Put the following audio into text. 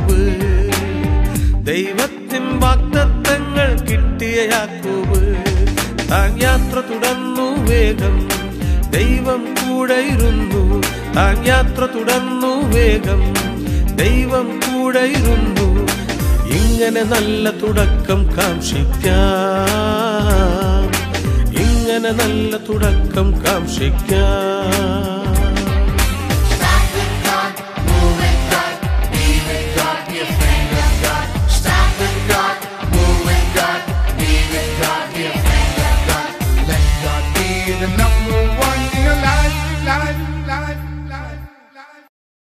യാക്കോബ് ദൈവത്തിൻ വാഗ്ദത്തങ്ങൾ കിട്ടിയ യാക്കോബ് താൻ യാത്ര തുടർന്നു വേഗം ദൈവം കൂടെ ഇരുന്നു താൻ യാത്ര തുടർന്നു വേഗം ദൈവം കൂടെ ഇരുന്നു ഇങ്ങനെ നല്ല തുടക്കം കാക്ഷിക്കാം ഇങ്ങനെ നല്ല തുടക്കം കാക്ഷിക്കാം